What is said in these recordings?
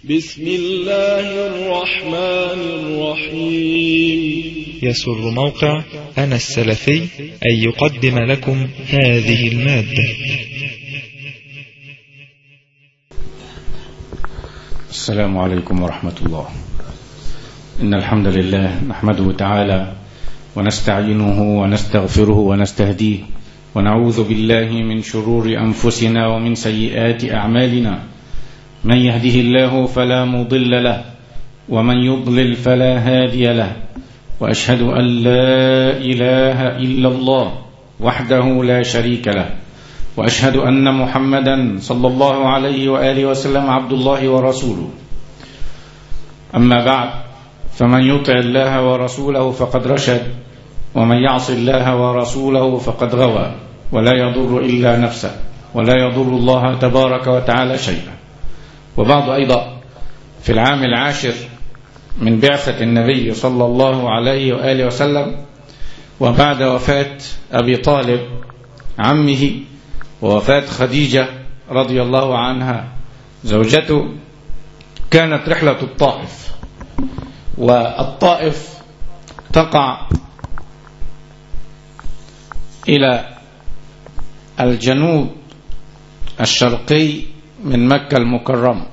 بسم الله الرحمن الرحيم يسر موقع أنا السلفي أن يقدم لكم هذه المادة السلام عليكم ورحمة الله إن الحمد لله نحمده تعالى ونستعينه ونستغفره ونستهديه ونعوذ بالله من شرور أنفسنا ومن سيئات أعمالنا من يهده الله فلا مضل له ومن يضلل فلا هادي له وأشهد أن لا إله إلا الله وحده لا شريك له وأشهد أن محمدا صلى الله عليه وآله وسلم عبد الله ورسوله أما بعد فمن يطع الله ورسوله فقد رشد ومن يعص الله ورسوله فقد غوى ولا يضر إلا نفسه ولا يضر الله تبارك وتعالى شيئا وبعض أيضا في العام العاشر من بعثة النبي صلى الله عليه وآله وسلم وبعد وفاة أبي طالب عمه ووفاة خديجة رضي الله عنها زوجته كانت رحلة الطائف والطائف تقع إلى الجنوب الشرقي من مكة المكرمة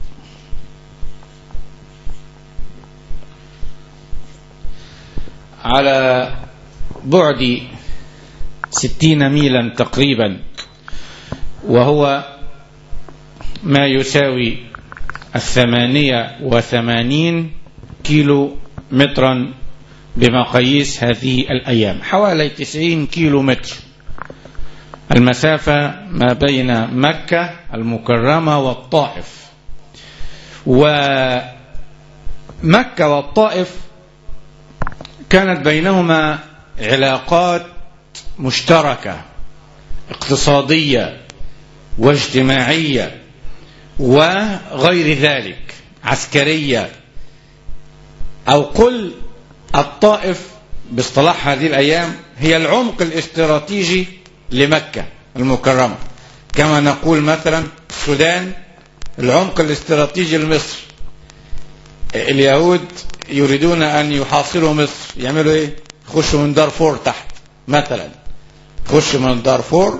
على بعد ستين ميلا تقريبا وهو ما يساوي الثمانية وثمانين كيلو مترا بمقاييس هذه الأيام حوالي تسعين كيلو متر المسافة ما بين مكة المكرمة والطائف ومكة والطائف كانت بينهما علاقات مشتركة اقتصادية واجتماعية وغير ذلك عسكرية أو قل الطائف باصطلاح هذه الأيام هي العمق الاستراتيجي لمكة المكرمة كما نقول مثلا السودان العمق الاستراتيجي لمصر اليهود يريدون أن يحاصروا مصر يعملوا إيه يخشوا من دارفور تحت مثلا يخش من دارفور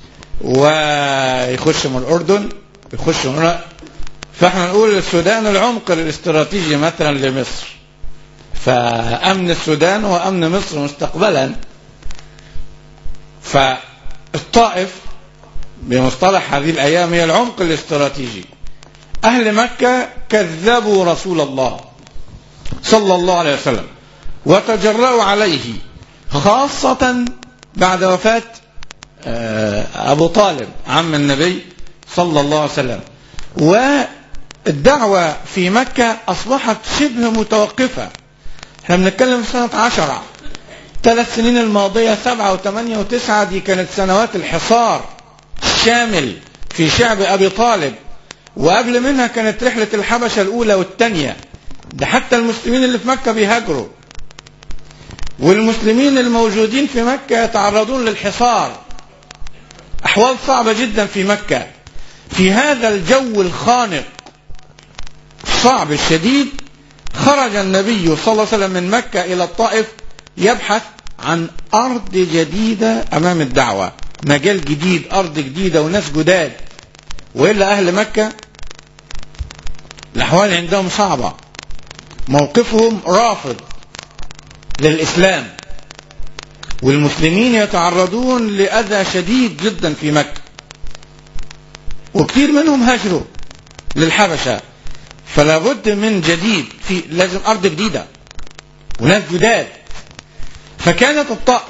ويخش من الأردن يخش من فاحنا نقول السودان العمق الاستراتيجي مثلا لمصر فأمن السودان هو أمن مصر مستقبلا فالطائف بمصطلح هذه الأيام هي العمق الاستراتيجي أهل مكة كذبوا رسول الله صلى الله عليه وسلم وتجرأوا عليه خاصة بعد وفاة أبو طالب عم النبي صلى الله عليه وسلم والدعوة في مكة أصبحت شبه متوقفة احنا بنتكلم في سنة عشرة ثلاث سنين الماضية سبعة وثمانية وتسعة دي كانت سنوات الحصار الشامل في شعب أبي طالب وقبل منها كانت رحلة الحبشة الأولى والثانية ده حتى المسلمين اللي في مكة بيهاجروا والمسلمين الموجودين في مكة يتعرضون للحصار أحوال صعبة جدا في مكة في هذا الجو الخانق الصعب الشديد خرج النبي صلى الله عليه وسلم من مكة إلى الطائف يبحث عن أرض جديدة أمام الدعوة مجال جديد أرض جديدة وناس جداد وإلا أهل مكة الأحوال عندهم صعبة موقفهم رافض للإسلام والمسلمين يتعرضون لأذى شديد جدا في مكة وكثير منهم هاجروا للحبشة فلا بد من جديد في لازم أرض جديدة وناس جداد فكانت الطائف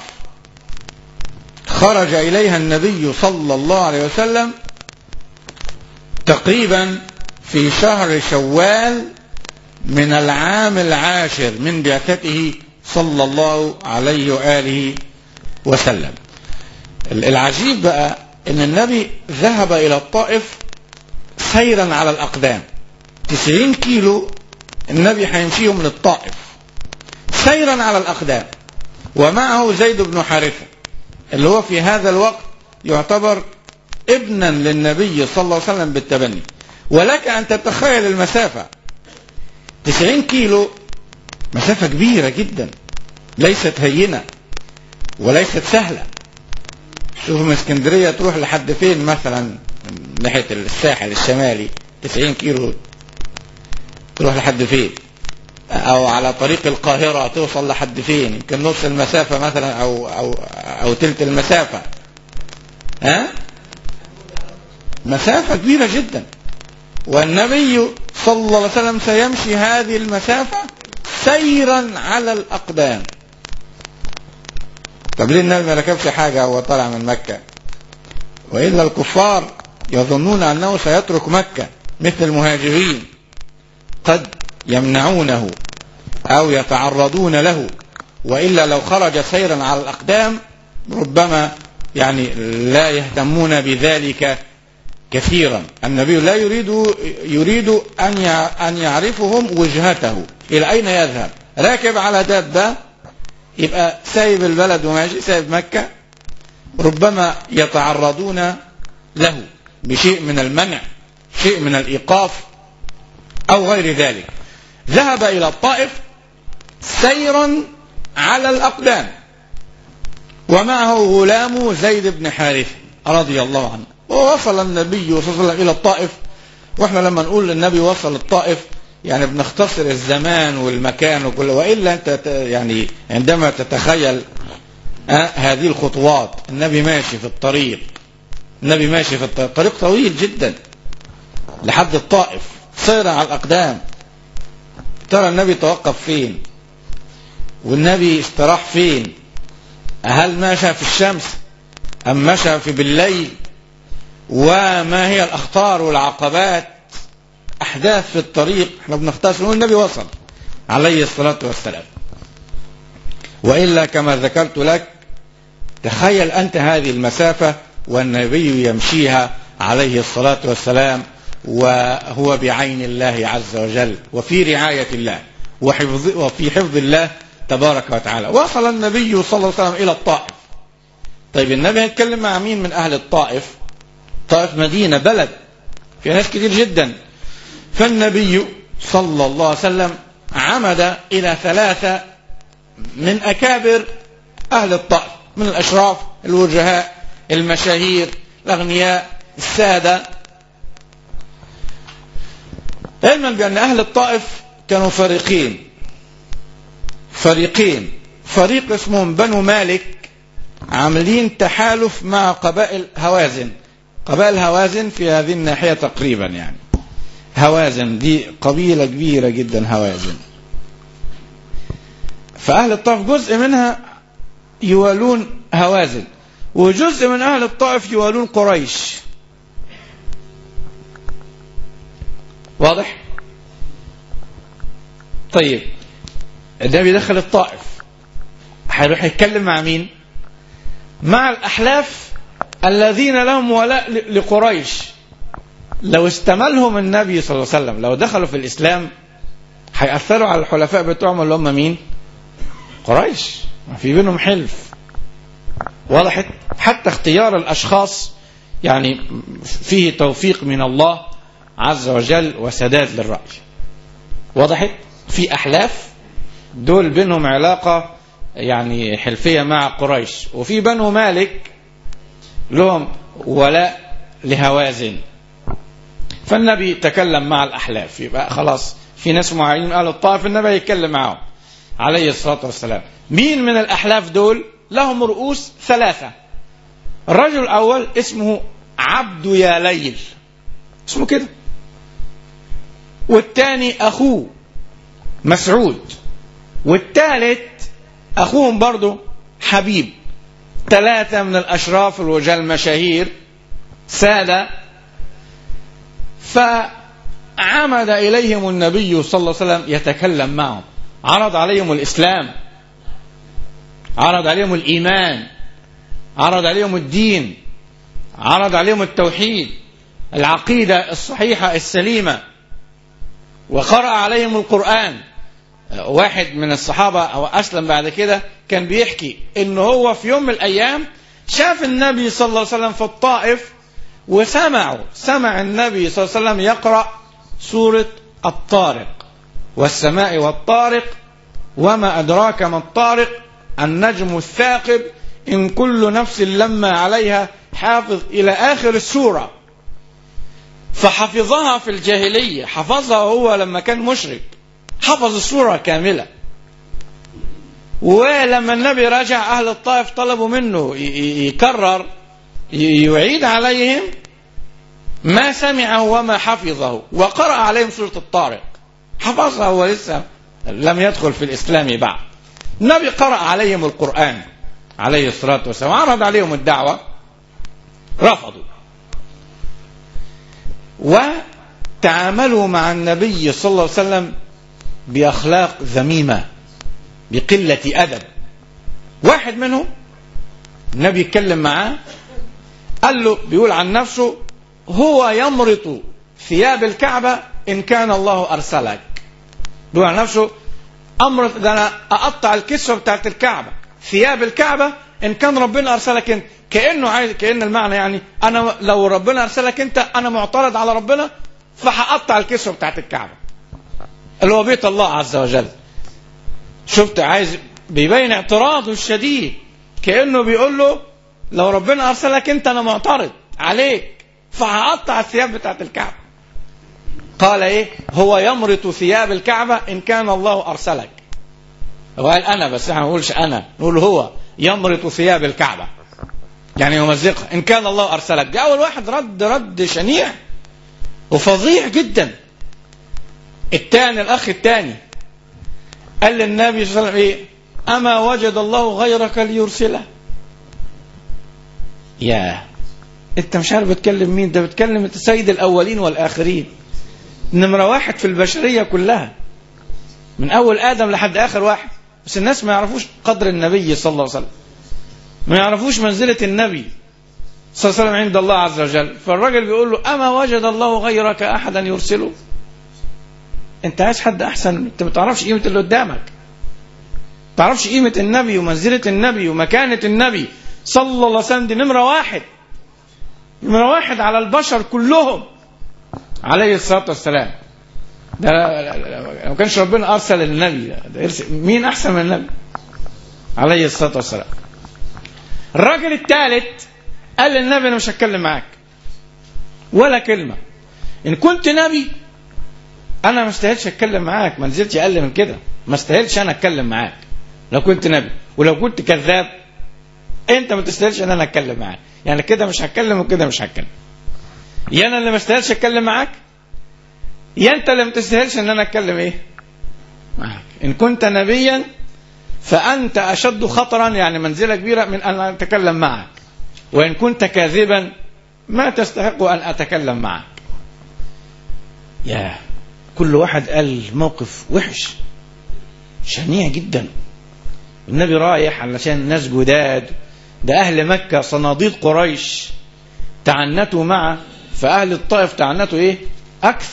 خرج إليها النبي صلى الله عليه وسلم تقريبا في شهر شوال من العام العاشر من بعثته صلى الله عليه وآله وسلم العجيب بقى ان النبي ذهب الى الطائف سيرا على الاقدام تسعين كيلو النبي هيمشيهم من الطائف سيرا على الاقدام ومعه زيد بن حارثة اللي هو في هذا الوقت يعتبر ابنا للنبي صلى الله عليه وسلم بالتبني ولك أن تتخيل المسافة 90 كيلو مسافة كبيرة جدا ليست هينة وليست سهلة شوف من اسكندرية تروح لحد فين مثلا من ناحية الساحل الشمالي 90 كيلو تروح لحد فين او على طريق القاهرة توصل لحد فين يمكن نص المسافة مثلا او او او تلت المسافة ها مسافة كبيرة جدا والنبي صلى الله عليه وسلم سيمشي هذه المسافة سيرا على الأقدام طب ليه النبي ما ركبش حاجة وهو طالع من مكة وإلا الكفار يظنون أنه سيترك مكة مثل المهاجرين قد يمنعونه أو يتعرضون له وإلا لو خرج سيرا على الأقدام ربما يعني لا يهتمون بذلك كثيرا النبي لا يريد يريد أن أن يعرفهم وجهته إلى أين يذهب راكب على دابة يبقى سايب البلد وماشي سايب مكة ربما يتعرضون له بشيء من المنع شيء من الإيقاف أو غير ذلك ذهب إلى الطائف سيرا على الأقدام ومعه غلام زيد بن حارثة رضي الله عنه ووصل النبي صلى الله عليه وسلم إلى الطائف واحنا لما نقول النبي وصل الطائف يعني بنختصر الزمان والمكان وكل والا انت يعني عندما تتخيل هذه الخطوات النبي ماشي في الطريق النبي ماشي في الطريق طريق طويل جدا لحد الطائف سيرا على الاقدام ترى النبي توقف فين والنبي استراح فين هل مشى في الشمس ام مشى في بالليل وما هي الاخطار والعقبات احداث في الطريق احنا بنختصر نقول النبي وصل عليه الصلاه والسلام والا كما ذكرت لك تخيل انت هذه المسافه والنبي يمشيها عليه الصلاه والسلام وهو بعين الله عز وجل وفي رعايه الله وحفظ وفي حفظ الله تبارك وتعالى وصل النبي صلى الله عليه وسلم الى الطائف طيب النبي هيتكلم مع مين من اهل الطائف طائف مدينه بلد فيها ناس كتير جدا فالنبي صلى الله عليه وسلم عمد إلى ثلاثة من أكابر أهل الطائف من الأشراف الوجهاء المشاهير الأغنياء السادة علما بأن أهل الطائف كانوا فريقين فريقين فريق اسمهم بنو مالك عاملين تحالف مع قبائل هوازن قبائل هوازن في هذه الناحية تقريبا يعني هوازن دي قبيلة كبيرة جدا هوازن فأهل الطائف جزء منها يوالون هوازن وجزء من أهل الطائف يوالون قريش واضح طيب النبي دخل الطائف هيروح يتكلم مع مين مع الأحلاف الذين لهم ولاء لقريش لو استملهم النبي صلى الله عليه وسلم لو دخلوا في الإسلام هيأثروا على الحلفاء بتوعهم اللي هم مين قريش في بينهم حلف وضحت حتى اختيار الأشخاص يعني فيه توفيق من الله عز وجل وسداد للرأي وضحت في أحلاف دول بينهم علاقة يعني حلفية مع قريش وفي بنو مالك لهم ولاء لهوازن فالنبي تكلم مع الأحلاف يبقى خلاص في ناس معينين قالوا الطائف النبي يتكلم معهم عليه الصلاة والسلام مين من الأحلاف دول لهم رؤوس ثلاثة الرجل الأول اسمه عبد يا ليل اسمه كده والتاني أخوه مسعود والثالث أخوهم برضه حبيب ثلاثة من الأشراف الوجه المشاهير سادة فعمد إليهم النبي صلى الله عليه وسلم يتكلم معهم عرض عليهم الإسلام عرض عليهم الإيمان عرض عليهم الدين عرض عليهم التوحيد العقيدة الصحيحة السليمة وقرأ عليهم القرآن واحد من الصحابة أو أسلم بعد كده كان بيحكي إن هو في يوم من الأيام شاف النبي صلى الله عليه وسلم في الطائف وسمعوا سمع النبي صلى الله عليه وسلم يقرأ سورة الطارق والسماء والطارق وما أدراك ما الطارق النجم الثاقب إن كل نفس لما عليها حافظ إلى آخر السورة فحفظها في الجاهلية حفظها هو لما كان مشرك حفظ السورة كاملة ولما النبي رجع أهل الطائف طلبوا منه يكرر يعيد عليهم ما سمعه وما حفظه وقرأ عليهم سورة الطارق حفظها هو لسه لم يدخل في الإسلام بعد النبي قرأ عليهم القرآن عليه الصلاة والسلام عرض عليهم الدعوة رفضوا وتعاملوا مع النبي صلى الله عليه وسلم بأخلاق ذميمة بقلة أدب واحد منهم النبي يتكلم معاه قال له بيقول عن نفسه هو يمرط ثياب الكعبة إن كان الله أرسلك بيقول عن نفسه أمرط ده أنا أقطع الكسوة بتاعت الكعبة ثياب الكعبة إن كان ربنا أرسلك أنت كأنه عايز كأن المعنى يعني أنا لو ربنا أرسلك أنت أنا معترض على ربنا فهقطع الكسوة بتاعت الكعبة اللي هو بيت الله عز وجل شفت عايز بيبين اعتراضه الشديد كأنه بيقول له لو ربنا أرسلك أنت أنا معترض عليك فهقطع الثياب بتاعت الكعبة قال إيه هو يمرط ثياب الكعبة إن كان الله أرسلك هو قال أنا بس احنا ما نقولش أنا نقول هو يمرط ثياب الكعبة يعني يمزقها إن كان الله أرسلك ده أول واحد رد رد شنيع وفظيع جدا الثاني الأخ الثاني قال للنبي صلى الله عليه وسلم إيه أما وجد الله غيرك ليرسله يا انت مش عارف بتكلم مين ده بتكلم سيد الاولين والاخرين نمره واحد في البشريه كلها من اول ادم لحد اخر واحد بس الناس ما يعرفوش قدر النبي صلى الله عليه وسلم ما يعرفوش منزله النبي صلى الله عليه وسلم عند الله عز وجل فالراجل بيقول له اما وجد الله غيرك احدا يرسله انت عايز حد احسن انت ما تعرفش قيمه اللي قدامك ما تعرفش قيمه النبي ومنزله النبي ومكانه النبي صلى الله عليه وسلم دي نمرة واحد نمرة واحد على البشر كلهم عليه الصلاة والسلام ده لو كانش ربنا أرسل النبي ده يرسل مين أحسن من النبي عليه الصلاة والسلام الراجل الثالث قال للنبي أنا مش هتكلم معاك ولا كلمة إن كنت نبي أنا ما استاهلش أتكلم معاك ما نزلتش أقل من كده ما استاهلش أنا أتكلم معاك لو كنت نبي ولو كنت كذاب انت ما تستاهلش ان انا اتكلم معاك يعني كده مش هتكلم وكده مش هتكلم يا انا اللي ما استاهلش اتكلم معاك يا انت اللي ما تستاهلش ان انا اتكلم ايه معاك ان كنت نبيا فانت اشد خطرا يعني منزله كبيره من ان اتكلم معك وان كنت كاذبا ما تستحق ان اتكلم معك يا كل واحد قال موقف وحش شنيع جدا النبي رايح علشان ناس جداد ده أهل مكة صناديد قريش تعنتوا معه فأهل الطائف تعنتوا إيه أكثر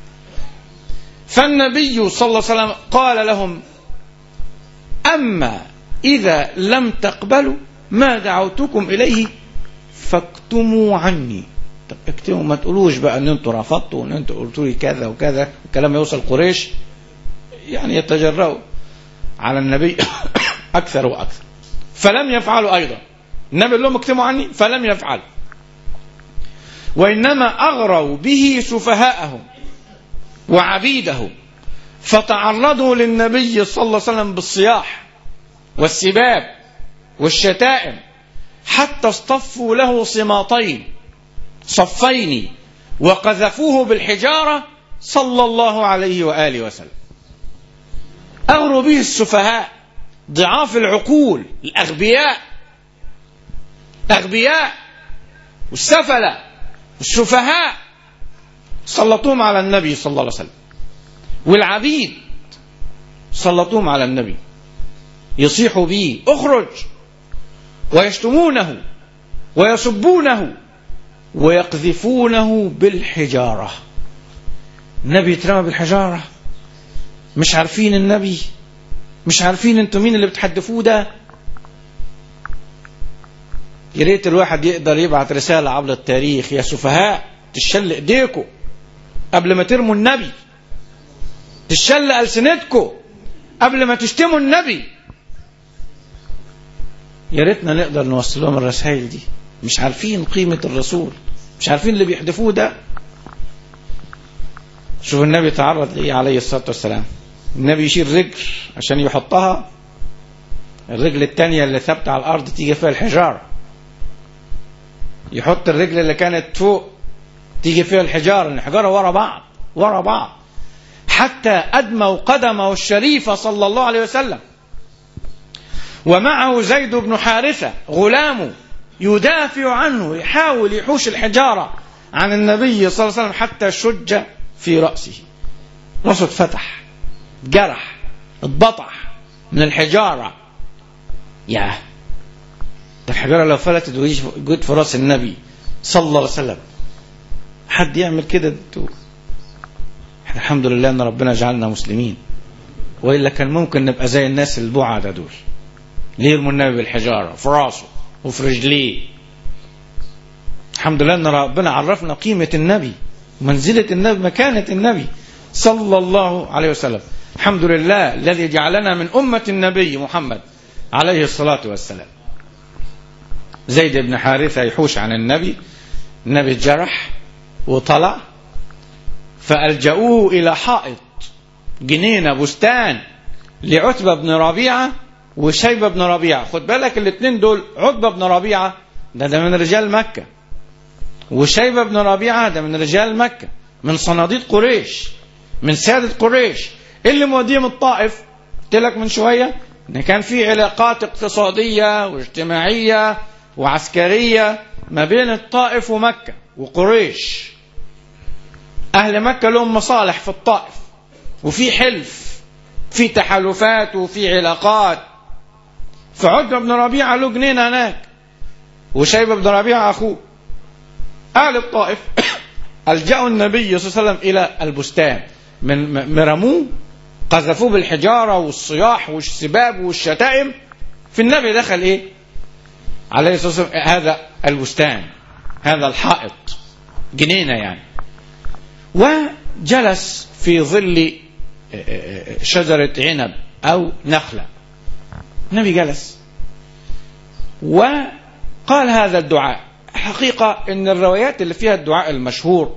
فالنبي صلى الله عليه وسلم قال لهم أما إذا لم تقبلوا ما دعوتكم إليه فاكتموا عني طب اكتموا ما تقولوش بقى ان انتوا رفضتوا وان انتوا قلتوا لي كذا وكذا الكلام يوصل قريش يعني يتجرؤوا على النبي أكثر وأكثر فلم يفعلوا أيضا النبي قال لهم اكتموا عني فلم يفعلوا وإنما أغروا به سفهاءهم وعبيدهم فتعرضوا للنبي صلى الله عليه وسلم بالصياح والسباب والشتائم حتى اصطفوا له صماطين صفين وقذفوه بالحجارة صلى الله عليه وآله وسلم أغروا به السفهاء ضعاف العقول الأغبياء الأغبياء والسفلة والسفهاء سلطوهم على النبي صلى الله عليه وسلم والعبيد سلطوهم على النبي يصيحوا به اخرج ويشتمونه ويسبونه ويقذفونه بالحجارة النبي يترمى بالحجارة مش عارفين النبي مش عارفين انتوا مين اللي بتحدفوه ده يا ريت الواحد يقدر يبعت رسالة عبر التاريخ يا سفهاء تشل ايديكم قبل ما ترموا النبي تشل ألسنتكم قبل ما تشتموا النبي يا ريتنا نقدر نوصل لهم الرسائل دي مش عارفين قيمة الرسول مش عارفين اللي بيحدفوه ده شوف النبي تعرض ليه عليه الصلاة والسلام النبي يشيل رجل عشان يحطها الرجل التانية اللي ثابتة على الأرض تيجي فيها الحجارة يحط الرجل اللي كانت فوق تيجي فيها الحجارة الحجارة ورا بعض ورا بعض حتى أدموا قدمه الشريفة صلى الله عليه وسلم ومعه زيد بن حارثة غلامه يدافع عنه يحاول يحوش الحجارة عن النبي صلى الله عليه وسلم حتى شج في رأسه رأسه اتفتح جرح اتبطح من الحجارة يا ده الحجارة لو فلتت وجيت في راس النبي صلى الله عليه وسلم حد يعمل كده احنا الحمد لله ان ربنا جعلنا مسلمين والا كان ممكن نبقى زي الناس البعدة دول ليه يرموا النبي بالحجارة في راسه وفي رجليه الحمد لله ان ربنا عرفنا قيمة النبي منزلة النبي مكانة النبي صلى الله عليه وسلم الحمد لله الذي جعلنا من أمة النبي محمد عليه الصلاة والسلام زيد بن حارثة يحوش عن النبي النبي جرح وطلع فألجأوه إلى حائط جنينة بستان لعتبة بن ربيعة وشيبة بن ربيعة خد بالك الاثنين دول عتبة بن ربيعة ده, ده من رجال مكة وشيبة بن ربيعة ده من رجال مكة من صناديد قريش من سادة قريش اللي موديهم الطائف قلت لك من شوية ان كان في علاقات اقتصادية واجتماعية وعسكرية ما بين الطائف ومكة وقريش أهل مكة لهم مصالح في الطائف وفي حلف في تحالفات وفي علاقات فعتبة بن ربيعة له جنينة هناك وشيبة بن ربيعة أخوه أهل الطائف ألجأوا النبي صلى الله عليه وسلم إلى البستان من مرموه قذفوه بالحجارة والصياح والسباب والشتائم في النبي دخل إيه عليه الصلاة والسلام هذا البستان هذا الحائط جنينة يعني وجلس في ظل شجرة عنب أو نخلة النبي جلس وقال هذا الدعاء حقيقة ان الروايات اللي فيها الدعاء المشهور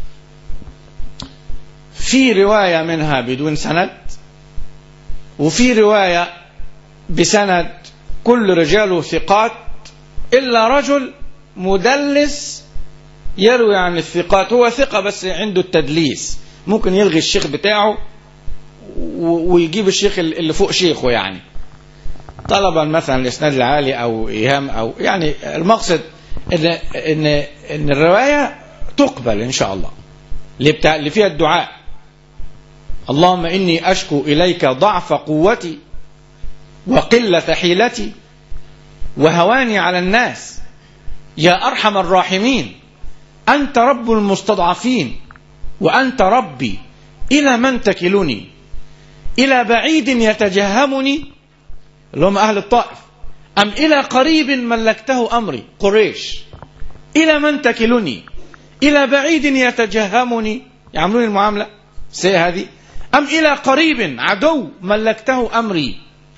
في رواية منها بدون سند وفي رواية بسند كل رجاله ثقات إلا رجل مدلس يروي عن الثقات هو ثقة بس عنده التدليس ممكن يلغي الشيخ بتاعه ويجيب الشيخ اللي فوق شيخه يعني طلبا مثلا الاسناد العالي او ايهام او يعني المقصد ان ان ان الروايه تقبل ان شاء الله اللي بتاع اللي فيها الدعاء اللهم اني اشكو اليك ضعف قوتي وقله حيلتي وهواني على الناس يا ارحم الراحمين انت رب المستضعفين وانت ربي الى من تكلني الى بعيد يتجهمني اللي هم اهل الطائف أم إلى قريب ملكته أمري قريش إلى من تكلني إلى بعيد يتجهمني يعملون المعاملة سي هذه أم إلى قريب عدو ملكته أمري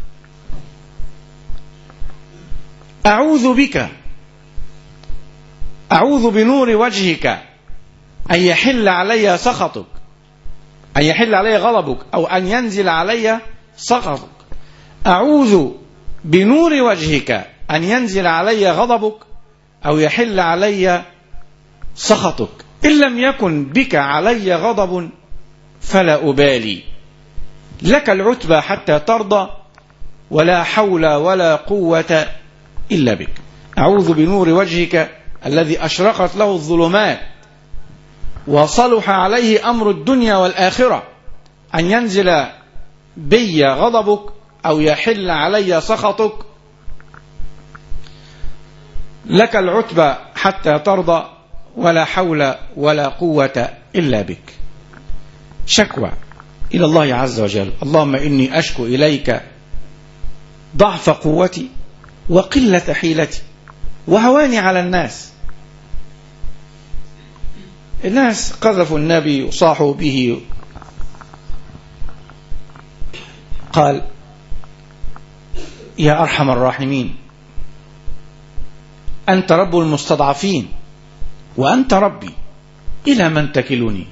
أعوذ بك أعوذ بنور وجهك أن يحل علي سخطك أن يحل علي غضبك أو أن ينزل علي سخطك أعوذ بنور وجهك أن ينزل علي غضبك أو يحل علي سخطك إن لم يكن بك علي غضب فلا أبالي لك العتبى حتى ترضى ولا حول ولا قوة إلا بك أعوذ بنور وجهك الذي أشرقت له الظلمات وصلح عليه أمر الدنيا والآخرة أن ينزل بي غضبك أو يحل علي سخطك لك العتبى حتى ترضى ولا حول ولا قوة إلا بك شكوى إلى الله عز وجل اللهم إني أشكو إليك ضعف قوتي وقلة حيلتي وهواني على الناس الناس قذفوا النبي وصاحوا به قال يا أرحم الراحمين أنت رب المستضعفين وأنت ربي إلى من تكلني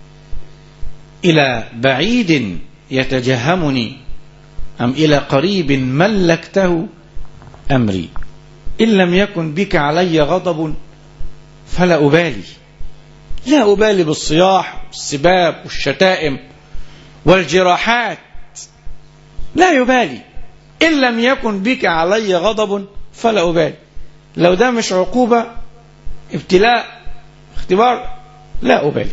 إلى بعيد يتجهمني أم إلى قريب ملكته أمري إن لم يكن بك علي غضب فلا أبالي لا أبالي بالصياح والسباب والشتائم والجراحات لا يبالي إن لم يكن بك علي غضب فلا أبالي لو ده مش عقوبة ابتلاء اختبار لا أبالي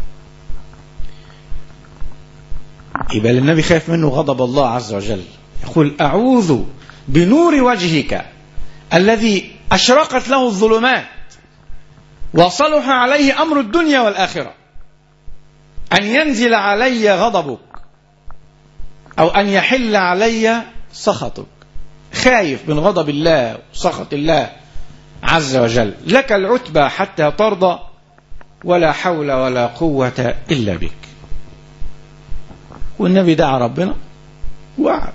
يبقى النبي خايف منه غضب الله عز وجل يقول أعوذ بنور وجهك الذي أشرقت له الظلمات وصلح عليه أمر الدنيا والآخرة أن ينزل علي غضبك أو أن يحل علي سخطك خايف من غضب الله وسخط الله عز وجل لك العتبى حتى ترضى ولا حول ولا قوة إلا بك والنبي دعا ربنا وقعد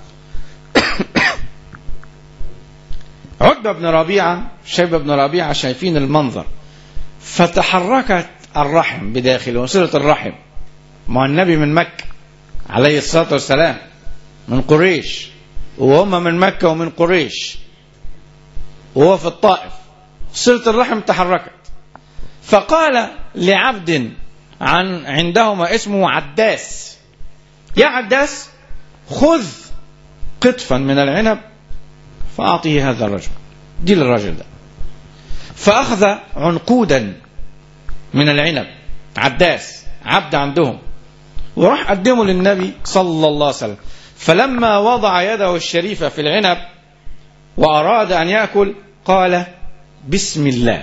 عتبة بن ربيعة شيبة بن ربيعة شايفين المنظر فتحركت الرحم بداخله وصلة الرحم مع النبي من مكة عليه الصلاة والسلام من قريش وهم من مكة ومن قريش وهو في الطائف صلة الرحم تحركت فقال لعبد عن عندهما اسمه عداس يا عداس خذ قطفا من العنب فأعطيه هذا الرجل دي للرجل ده فأخذ عنقودا من العنب عداس عبد عندهم وراح قدمه للنبي صلى الله عليه وسلم فلما وضع يده الشريفة في العنب وأراد أن يأكل قال بسم الله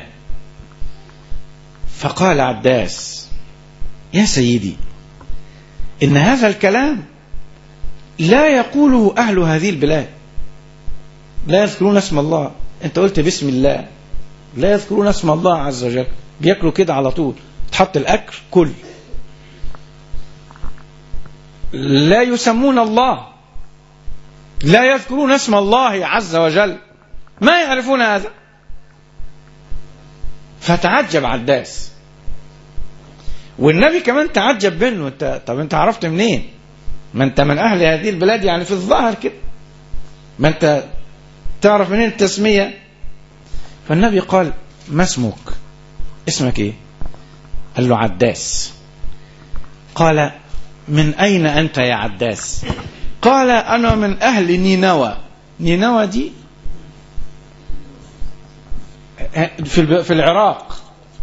فقال عباس يا سيدي إن هذا الكلام لا يقوله أهل هذه البلاد لا يذكرون اسم الله أنت قلت بسم الله لا يذكرون اسم الله عز وجل بياكلوا كده على طول تحط الأكل كل لا يسمون الله لا يذكرون اسم الله عز وجل ما يعرفون هذا فتعجب عداس والنبي كمان تعجب منه انت طب انت عرفت منين ما انت من اهل هذه البلاد يعني في الظاهر كده ما انت تعرف منين التسميه فالنبي قال ما اسمك اسمك ايه قال له عداس قال من اين انت يا عداس قال انا من اهل نينوى نينوى دي في في العراق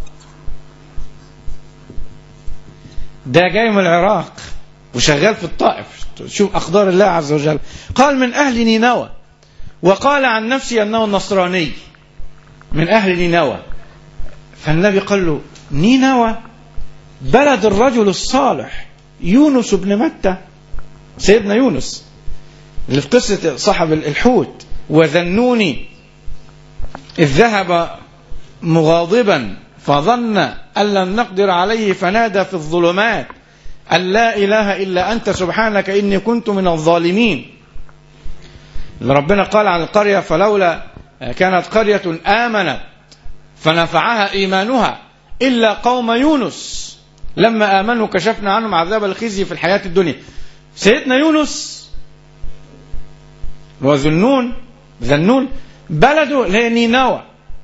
ده جاي من العراق وشغال في الطائف شوف أقدار الله عز وجل قال من أهل نينوى وقال عن نفسي أنه نصراني من أهل نينوى فالنبي قال له نينوى بلد الرجل الصالح يونس بن متى سيدنا يونس اللي في قصة صاحب الحوت وذنوني إذ ذهب مغاضبا فظن أن لن نقدر عليه فنادى في الظلمات أن لا إله إلا أنت سبحانك إني كنت من الظالمين ربنا قال عن القرية فلولا كانت قرية آمنت فنفعها إيمانها إلا قوم يونس لما آمنوا كشفنا عنهم عذاب الخزي في الحياة الدنيا سيدنا يونس وذنون ذنون بلده اللي هي نينوى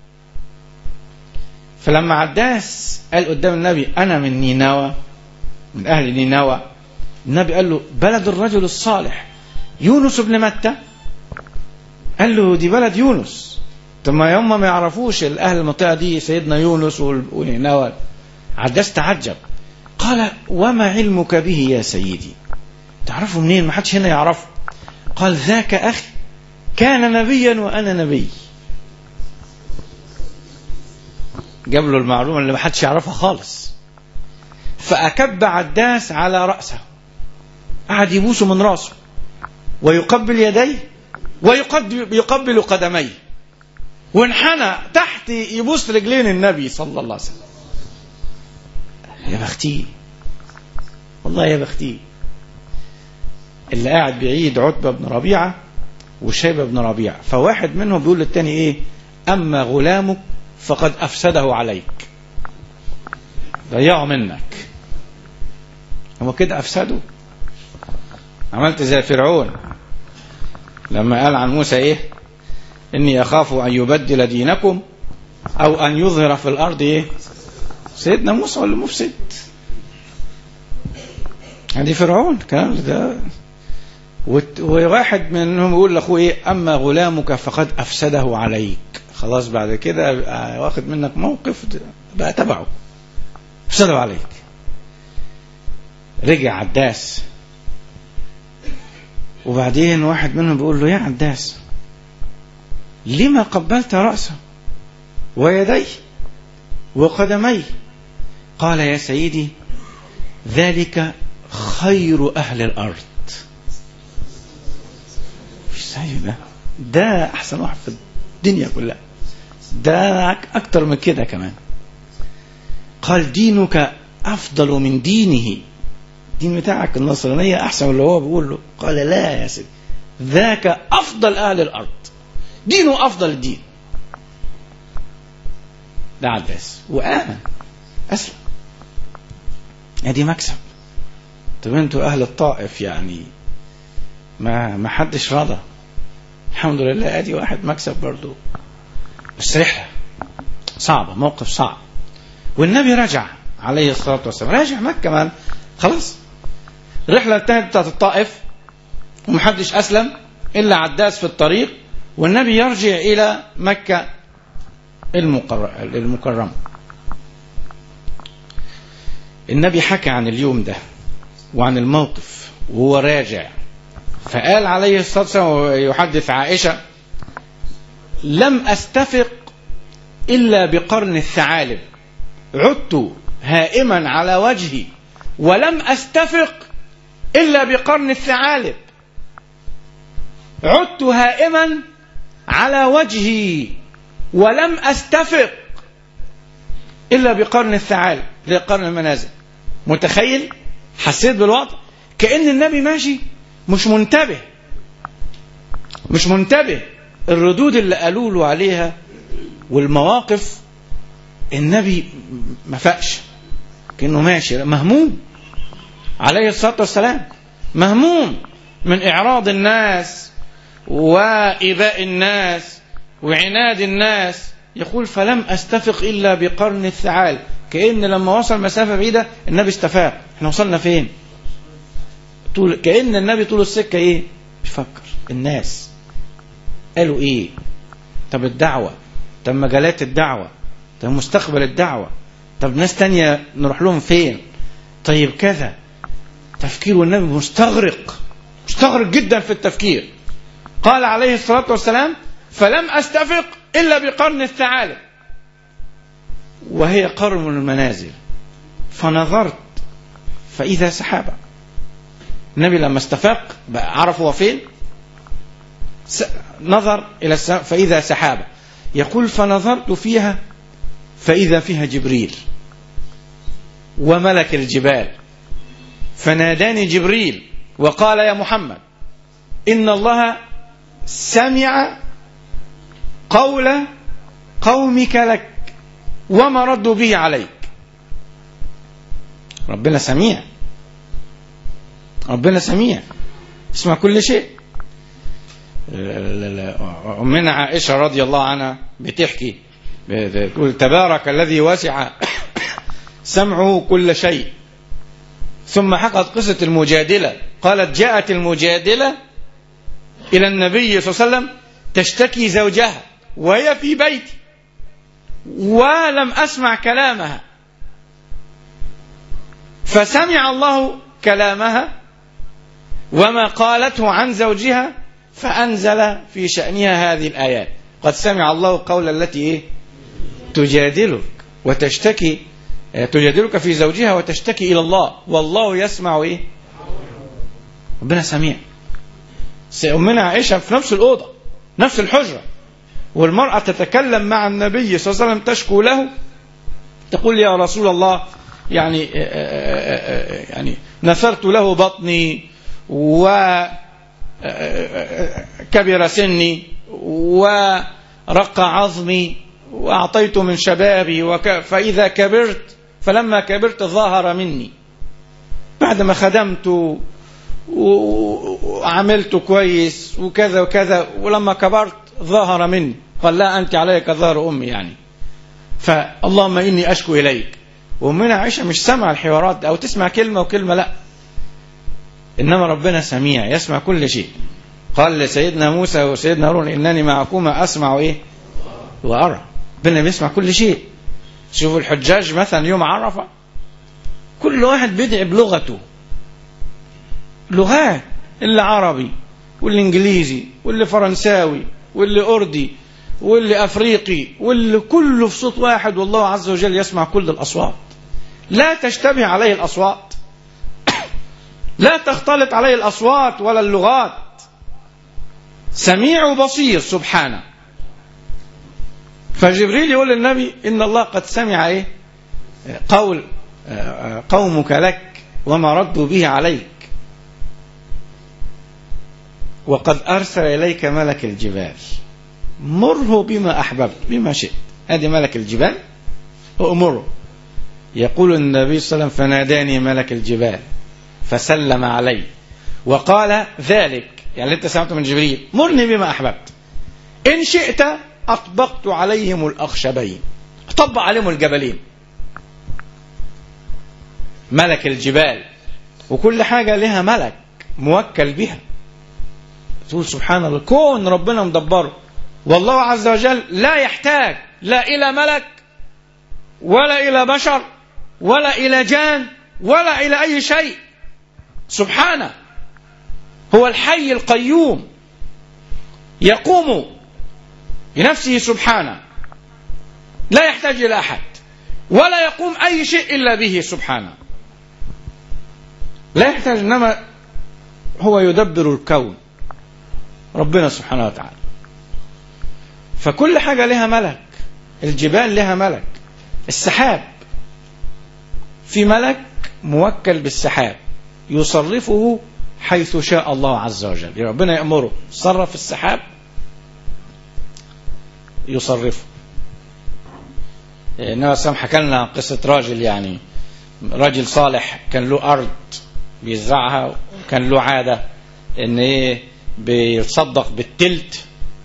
فلما عداس قال قدام النبي أنا من نينوى من أهل نينوى النبي قال له بلد الرجل الصالح يونس بن متى قال له دي بلد يونس طب ما هم ما يعرفوش الأهل المنطقة دي سيدنا يونس ونينوى عداس تعجب قال وما علمك به يا سيدي تعرفه منين ما حدش هنا يعرفه قال ذاك أخي كان نبيا وأنا نبي جاب له المعلومة اللي ما حدش يعرفها خالص فأكب عداس على رأسه قعد يبوسه من راسه ويقبل يديه ويقبل قدميه وانحنى تحت يبوس رجلين النبي صلى الله عليه وسلم يا بختي والله يا بختي اللي قاعد بعيد عتبة بن ربيعة وشيبة بن ربيعة فواحد منهم بيقول للتاني ايه اما غلامك فقد افسده عليك ضيعه منك هو كده افسده عملت زي فرعون لما قال عن موسى ايه اني اخاف ان يبدل دينكم او ان يظهر في الارض ايه سيدنا موسى ولا مفسد هذه فرعون كلام ده وت- وواحد منهم يقول لاخوه ايه اما غلامك فقد افسده عليك خلاص بعد كده بقى واخد منك موقف بقى تبعه افسده عليك رجع عداس وبعدين واحد منهم بيقول له يا عداس لما قبلت رأسه ويديه وقدميه قال يا سيدي ذلك خير أهل الأرض ازاي ده ده أحسن واحد في الدنيا كلها ده أكتر من كده كمان قال دينك أفضل من دينه الدين بتاعك النصرانية أحسن من اللي هو بيقول له قال لا يا سيدي ذاك أفضل أهل الأرض دينه أفضل الدين ده عباس وآمن أسلم ادي مكسب طب انتوا أهل الطائف يعني ما ما حدش رضى الحمد لله ادي واحد مكسب برضو بس رحلة صعبة موقف صعب والنبي رجع عليه الصلاة والسلام راجع مكة كمان خلاص الرحلة انتهت بتاعت الطائف ومحدش أسلم إلا عداس في الطريق والنبي يرجع إلى مكة المقر- المكرمة النبي حكى عن اليوم ده وعن الموقف وهو راجع فقال عليه الصلاة والسلام ويحدث عائشة لم أستفق إلا بقرن الثعالب عدت هائما على وجهي ولم أستفق إلا بقرن الثعالب عدت هائما على وجهي ولم أستفق إلا بقرن الثعالب لقرن المنازل متخيل حسيت بالوضع كأن النبي ماشي مش منتبه مش منتبه الردود اللي قالوا له عليها والمواقف النبي ما فاقش كأنه ماشي مهموم عليه الصلاة والسلام مهموم من إعراض الناس وإباء الناس وعناد الناس يقول فلم أستفق إلا بقرن الثعال كأن لما وصل مسافة بعيدة النبي استفاق احنا وصلنا فين طول كأن النبي طول السكة ايه بيفكر الناس قالوا ايه طب الدعوة طب مجالات الدعوة طب مستقبل الدعوة طب ناس تانية نروح لهم فين طيب كذا تفكير النبي مستغرق مستغرق جدا في التفكير قال عليه الصلاة والسلام فلم أستفق إلا بقرن الثعالب وهي قرن المنازل فنظرت فإذا سحابة النبي لما استفاق بقى عرف هو فين س- نظر إلى السماء فإذا سحابة يقول فنظرت فيها فإذا فيها جبريل وملك الجبال فناداني جبريل وقال يا محمد إن الله سمع قول قومك لك وما ردوا به عليك ربنا سميع ربنا سميع اسمع كل شيء أمنا عائشة رضي الله عنها بتحكي بتقول تبارك الذي وسع سمعه كل شيء ثم حكت قصة المجادلة قالت جاءت المجادلة إلى النبي صلى الله عليه وسلم تشتكي زوجها وهي في بيتي ولم أسمع كلامها فسمع الله كلامها وما قالته عن زوجها فأنزل في شأنها هذه الآيات قد سمع الله قول التي إيه؟ تجادلك وتشتكي تجادلك في زوجها وتشتكي إلى الله والله يسمع إيه ربنا سميع أمنا عائشة في نفس الأوضة نفس الحجرة والمرأة تتكلم مع النبي صلى الله عليه وسلم تشكو له تقول يا رسول الله يعني يعني نثرت له بطني و كبر سني ورق عظمي وأعطيت من شبابي وك فإذا كبرت فلما كبرت ظهر مني بعدما خدمت وعملت كويس وكذا وكذا ولما كبرت ظهر مني قال لا أنت علي كظهر أمي يعني فاللهم إني أشكو إليك وأمنا عائشة مش سمع الحوارات أو تسمع كلمة وكلمة لا إنما ربنا سميع يسمع كل شيء قال لسيدنا موسى وسيدنا هارون إنني معكما أسمع إيه وأرى ربنا بيسمع كل شيء شوفوا الحجاج مثلا يوم عرفة كل واحد بيدعي بلغته لغات اللي عربي واللي انجليزي واللي فرنساوي واللي اردي واللي افريقي واللي كله في صوت واحد والله عز وجل يسمع كل الاصوات لا تشتبه عليه الاصوات لا تختلط عليه الاصوات ولا اللغات سميع وبصير سبحانه فجبريل يقول للنبي ان الله قد سمع ايه قول قومك لك وما ردوا به عليك وقد أرسل إليك ملك الجبال مره بما أحببت بما شئت هذه ملك الجبال أمره يقول النبي صلى الله عليه وسلم فناداني ملك الجبال فسلم علي وقال ذلك يعني اللي انت سمعته من جبريل مرني بما أحببت إن شئت أطبقت عليهم الأخشبين أطبق عليهم الجبلين ملك الجبال وكل حاجة لها ملك موكل بها تقول سبحان الله كون ربنا مدبره والله عز وجل لا يحتاج لا إلى ملك ولا إلى بشر ولا إلى جان ولا إلى أي شيء سبحانه هو الحي القيوم يقوم بنفسه سبحانه لا يحتاج إلى أحد ولا يقوم أي شيء إلا به سبحانه لا يحتاج إنما هو يدبر الكون ربنا سبحانه وتعالى فكل حاجة لها ملك الجبال لها ملك السحاب في ملك موكل بالسحاب يصرفه حيث شاء الله عز وجل ربنا يأمره صرف السحاب يصرفه النبي صلى حكى لنا قصة راجل يعني راجل صالح كان له أرض بيزرعها وكان له عادة إن إيه بيتصدق بالتلت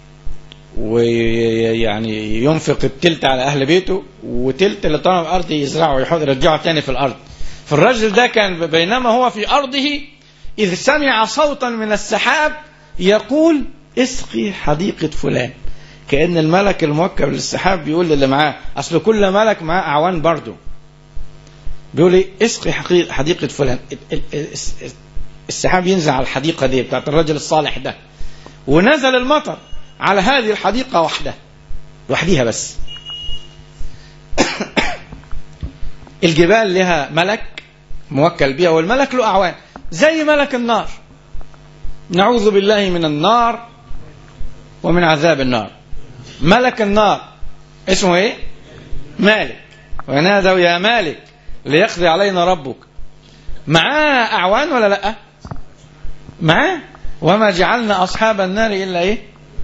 ويعني ينفق التلت على أهل بيته وتلت اللي طلع الأرض يزرعه ويحط يرجعه تاني في الأرض فالرجل ده كان بينما هو في أرضه إذ سمع صوتا من السحاب يقول اسقي حديقة فلان كأن الملك الموكل للسحاب بيقول للي معاه أصل كل ملك معاه أعوان برضه بيقول لي اسقي حديقة فلان السحاب ينزل على الحديقة دي بتاعت الرجل الصالح ده ونزل المطر على هذه الحديقة وحدها لوحديها بس الجبال لها ملك موكل بها والملك له أعوان زي ملك النار نعوذ بالله من النار ومن عذاب النار ملك النار اسمه ايه مالك ونادوا يا مالك ليقضي علينا ربك معاه أعوان ولا لأ معاه وما جعلنا أصحاب النار إلا إيه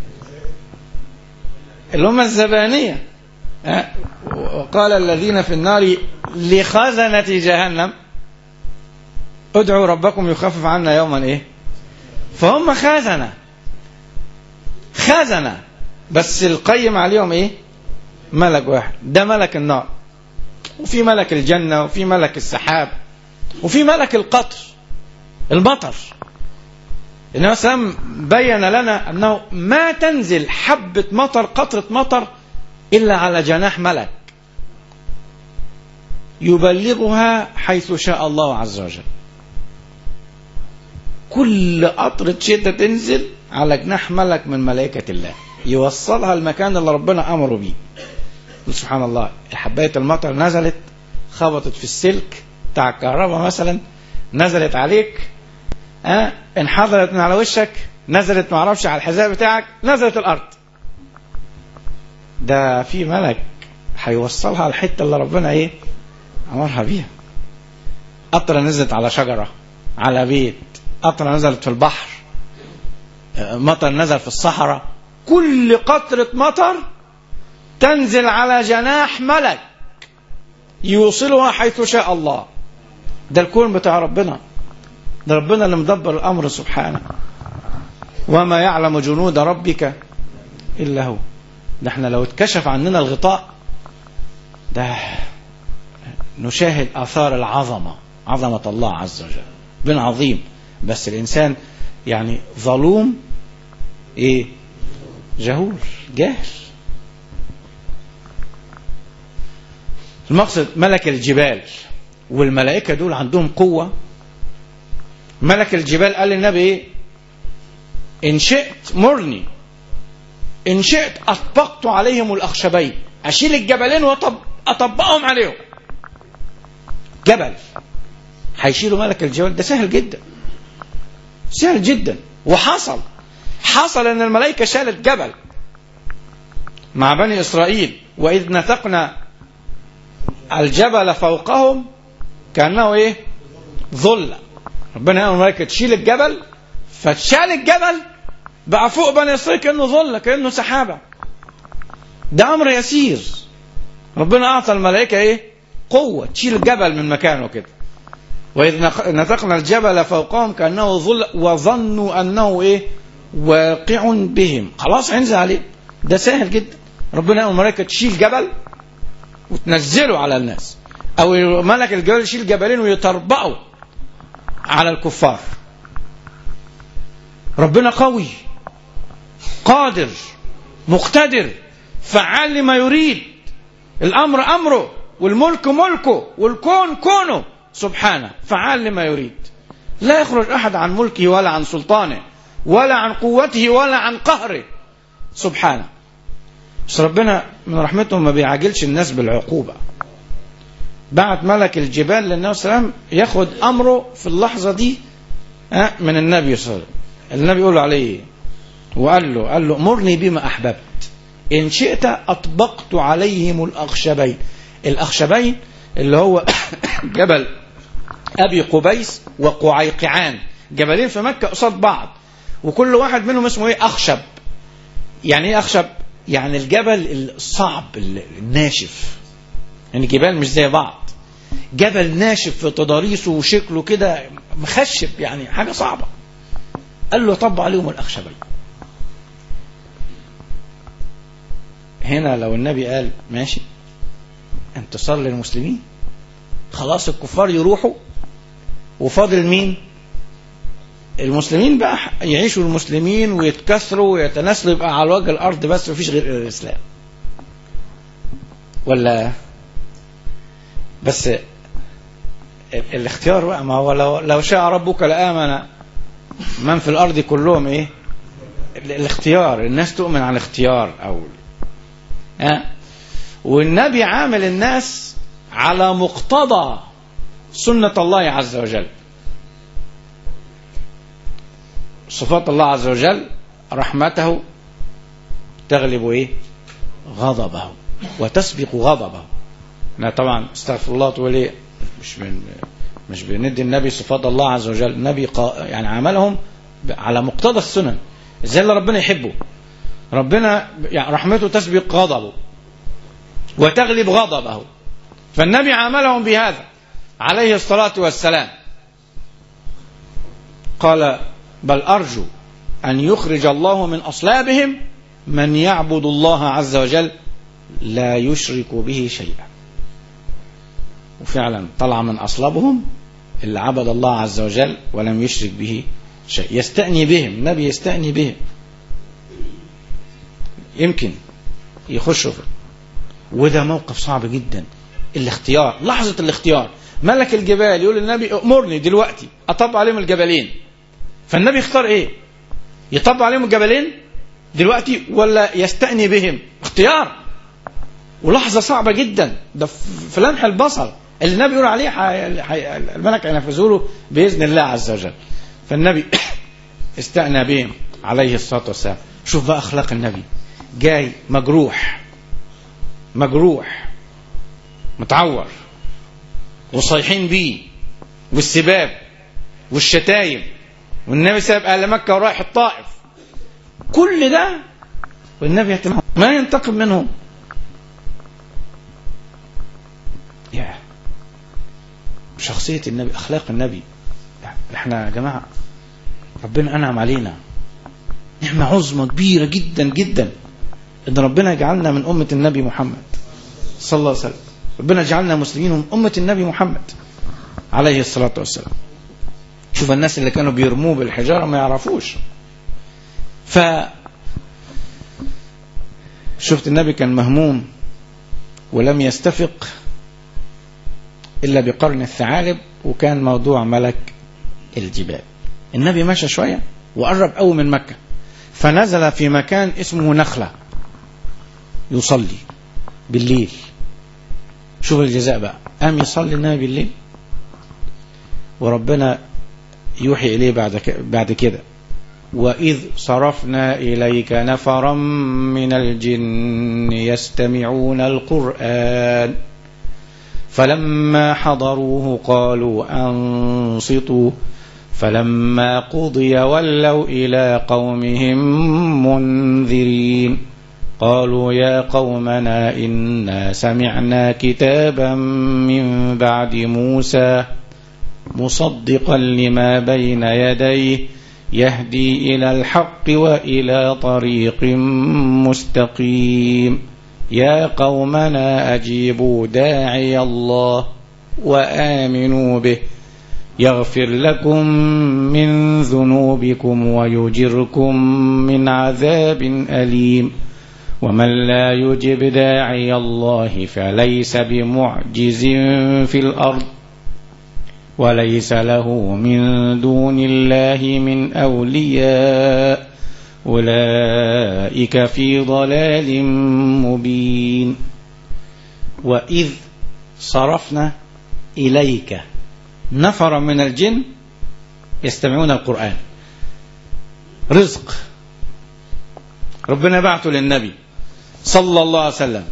اللي هم الزبانية وقال الذين في النار لخزنة جهنم ادعوا ربكم يخفف عنا يوما ايه فهم خزنة خزنة بس القيم عليهم ايه ملك واحد ده ملك النار وفي ملك الجنة وفي ملك السحاب وفي ملك القطر المطر النبي صلى الله عليه وسلم بين لنا أنه ما تنزل حبة مطر قطرة مطر إلا على جناح ملك يبلغها حيث شاء الله عز وجل كل قطرة شتاء تنزل على جناح ملك من ملائكة الله يوصلها المكان اللي ربنا أمره بيه سبحان الله حباية المطر نزلت خبطت في السلك بتاع الكهرباء مثلا نزلت عليك ها انحدرت من على وشك نزلت معرفش على الحذاء بتاعك نزلت الارض ده في ملك هيوصلها الحته اللي ربنا ايه امرها بيها قطره نزلت على شجره على بيت قطره نزلت في البحر مطر نزل في الصحراء كل قطره مطر تنزل على جناح ملك يوصلها حيث شاء الله ده الكون بتاع ربنا ده ربنا اللي مدبر الامر سبحانه وما يعلم جنود ربك الا هو ده احنا لو اتكشف عننا الغطاء ده نشاهد اثار العظمه عظمه الله عز وجل بن عظيم بس الانسان يعني ظلوم ايه جهول جاهل المقصد ملك الجبال والملائكة دول عندهم قوة ملك الجبال قال للنبي ايه ان شئت مرني ان شئت اطبقت عليهم الاخشبين اشيل الجبلين واطبقهم عليهم جبل هيشيلوا ملك الجبال ده سهل جدا سهل جدا وحصل حصل ان الملائكة شالت جبل مع بني اسرائيل واذ نثقنا الجبل فوقهم كانه ايه ظل ربنا يقول الملائكة تشيل الجبل فتشال الجبل بقى فوق بني اسرائيل كانه ظل كانه سحابه ده امر يسير ربنا اعطى الملائكه ايه قوه تشيل الجبل من مكانه كده واذ نثقنا الجبل فوقهم كانه ظل وظنوا انه ايه واقع بهم خلاص هينزل عليه ده سهل جدا ربنا يقول الملائكه تشيل جبل وتنزله على الناس او ملك الجبل يشيل جبلين ويطربقوا على الكفار ربنا قوي قادر مقتدر فعال لما يريد الامر امره والملك ملكه والكون كونه سبحانه فعال لما يريد لا يخرج احد عن ملكه ولا عن سلطانه ولا عن قوته ولا عن قهره سبحانه بس ربنا من رحمته ما بيعاجلش الناس بالعقوبة بعت ملك الجبال للنبي صلى الله عليه وسلم ياخد أمره في اللحظة دي من النبي صلى الله عليه وسلم النبي يقول له عليه وقال له قال له مرني بما أحببت إن شئت أطبقت عليهم الأخشبين الأخشبين اللي هو جبل أبي قبيس وقعيقعان جبلين في مكة قصاد بعض وكل واحد منهم اسمه ايه أخشب يعني ايه أخشب يعني الجبل الصعب الناشف يعني جبال مش زي بعض جبل ناشف في تضاريسه وشكله كده مخشب يعني حاجة صعبة قال له طب عليهم الأخشبين هنا لو النبي قال ماشي انتصار للمسلمين خلاص الكفار يروحوا وفاضل مين المسلمين بقى يعيشوا المسلمين ويتكسروا ويتناسلوا يبقى على وجه الارض بس مفيش غير الاسلام ولا بس الاختيار بقى ما هو لو, لو شاء ربك لآمن من في الارض كلهم ايه الاختيار الناس تؤمن على الاختيار او ها والنبي عامل الناس على مقتضى سنة الله عز وجل صفات الله عز وجل رحمته تغلب ايه غضبه وتسبق غضبه انا طبعا استغفر الله تقول ايه مش من مش بندي النبي صفات الله عز وجل النبي قا يعني عملهم على مقتضى السنن ازاي اللي ربنا يحبه ربنا يعني رحمته تسبق غضبه وتغلب غضبه فالنبي عاملهم بهذا عليه الصلاة والسلام قال بل أرجو أن يخرج الله من أصلابهم من يعبد الله عز وجل لا يشرك به شيئا وفعلا طلع من أصلابهم اللي عبد الله عز وجل ولم يشرك به شيء يستأني بهم النبي يستأني بهم يمكن يخشوا في وده موقف صعب جدا الاختيار لحظة الاختيار ملك الجبال يقول للنبي امرني دلوقتي اطبق عليهم الجبلين فالنبي يختار ايه يطبق عليهم الجبلين دلوقتي ولا يستأني بهم اختيار ولحظة صعبة جدا ده في لمح البصر اللي النبي يقول عليه حي... حي... الملك هينفذه له بإذن الله عز وجل فالنبي استأنى بهم عليه الصلاة والسلام شوف بقى أخلاق النبي جاي مجروح مجروح متعور وصايحين بيه والسباب والشتايم والنبي ساب اهل مكه ورايح الطائف كل ده والنبي يهتم ما ينتقم منهم يا شخصية النبي أخلاق النبي احنا يا جماعة ربنا أنعم علينا نعمة عظمى كبيرة جدا جدا إن ربنا يجعلنا من أمة النبي محمد صلى الله عليه وسلم ربنا يجعلنا مسلمين من أمة النبي محمد عليه الصلاة والسلام شوف الناس اللي كانوا بيرموه بالحجارة ما يعرفوش ف شفت النبي كان مهموم ولم يستفق إلا بقرن الثعالب وكان موضوع ملك الجبال النبي مشى شوية وقرب قوي من مكة فنزل في مكان اسمه نخلة يصلي بالليل شوف الجزاء بقى قام يصلي النبي بالليل وربنا يوحي إليه بعد بعد كده وإذ صرفنا إليك نفرا من الجن يستمعون القرآن فلما حضروه قالوا أنصتوا فلما قضي ولوا إلى قومهم منذرين قالوا يا قومنا إنا سمعنا كتابا من بعد موسى مصدقا لما بين يديه يهدي إلى الحق وإلى طريق مستقيم يا قومنا أجيبوا داعي الله وآمنوا به يغفر لكم من ذنوبكم ويجركم من عذاب أليم ومن لا يجب داعي الله فليس بمعجز في الأرض وليس له من دون الله من أولياء أولئك في ضلال مبين وإذ صرفنا إليك نفر من الجن يستمعون القرآن رزق ربنا بعثه للنبي صلى الله عليه وسلم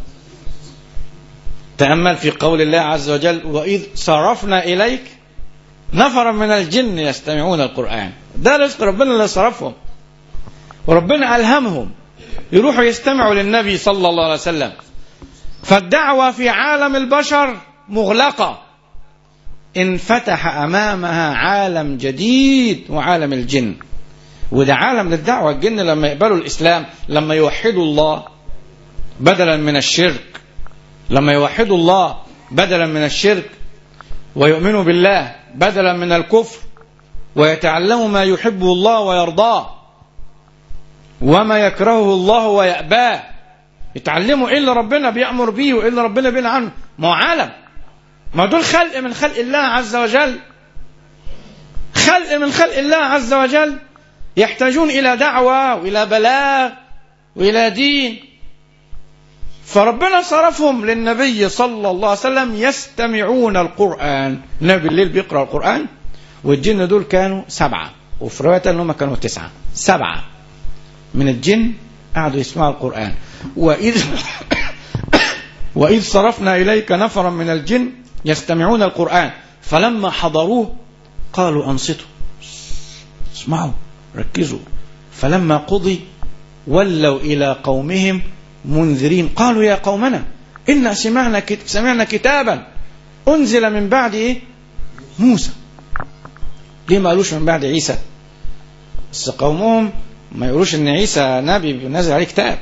تأمل في قول الله عز وجل وإذ صرفنا إليك نفر من الجن يستمعون القرآن ده رزق ربنا اللي صرفهم وربنا ألهمهم يروحوا يستمعوا للنبي صلى الله عليه وسلم فالدعوة في عالم البشر مغلقة انفتح أمامها عالم جديد وعالم الجن وده عالم للدعوة الجن لما يقبلوا الإسلام لما يوحدوا الله بدلا من الشرك لما يوحدوا الله بدلا من الشرك ويؤمنوا بالله بدلا من الكفر ويتعلموا ما يحبه الله ويرضاه وما يكرهه الله ويأباه يتعلموا ايه اللي ربنا بيأمر بيه وايه اللي ربنا بينهى عنه ما هو عالم ما دول خلق من خلق الله عز وجل خلق من خلق الله عز وجل يحتاجون إلى دعوة وإلى بلاغ وإلى دين فربنا صرفهم للنبي صلى الله عليه وسلم يستمعون القرآن النبي بالليل بيقرأ القرآن والجن دول كانوا سبعة وفي رواية أنهم كانوا تسعة سبعة من الجن قعدوا يسمعوا القرآن وإذ وإذ صرفنا إليك نفرا من الجن يستمعون القرآن فلما حضروه قالوا أنصتوا اسمعوا ركزوا فلما قضي ولوا إلى قومهم منذرين قالوا يا قومنا إنا سمعنا سمعنا كتابا أنزل من بعد إيه؟ موسى ليه ما قالوش من بعد عيسى بس قومهم ما يقولوش ان عيسى نبي نزل عليه كتاب